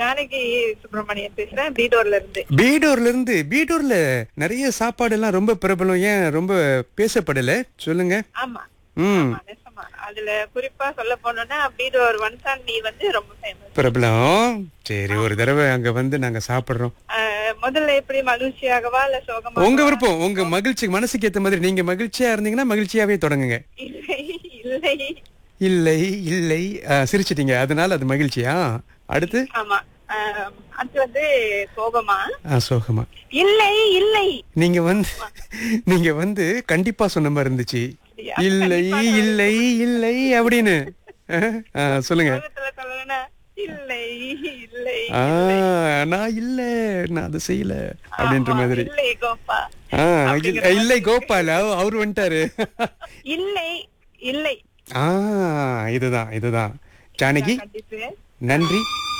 ஜானகி சுப்பிரமணியன் பேசுறேன் பீடோர்ல இருந்து பீடூர்ல இருந்து பீடூர்ல நிறைய சாப்பாடு எல்லாம் ரொம்ப பிரபலம் ஏன் ரொம்ப பேசப்படல சொல்லுங்க ஆமா ம் ஆமா, நிஜமா. அதுல குறிப்பா சொல்ல போனோம்னா பீடோர் வன்சாண்டி வந்து ரொம்ப ஃபேமஸ் பிரபலம் சரி ஒரு தடவை அங்க வந்து நாங்க சாப்பிடுறோம் முதல்ல எப்படி மகிழ்ச்சியாகவா இல்ல சோகமா உங்க விருப்பம் உங்க மகிழ்ச்சி மனசுக்கு ஏத்த மாதிரி நீங்க மகிழ்ச்சியா இருந்தீங்கன்னா மகிழ்ச்சியாவே தொடங்குங்க இல்லை இல்லை இல்லை இல்லை ஆ, சிரிச்சிட்டீங்க அதனால அது மகிழ்ச்சியா அடுத்து ஆமா ஆஹ், அது வந்து சோகமா ஆ, சோகமா இல்லை இல்லை நீங்க வந்து நீங்க வந்து கண்டிப்பா சொன்ன மாதிரி இருந்துச்சு அப்படியா? இல்லை இல்லை இல்லை அப்படின்னு ஆ, ஆ, சொல்லுங்க சோகத்துல சொல்லணும்னா இல்லை இல்லை ஆ, நான் இல்ல நான் அதை செய்யல அப்படின்ற ஆமா, மாதிரி இல்லை கோப்பா ஆ, இல்ல- இல்லை கோபால் அவ- அவரு வந்துட்டாரு இல்லை இல்லை ஆ இதுதான் இதுதான் ஜானகி கண்டிப்பா நன்றி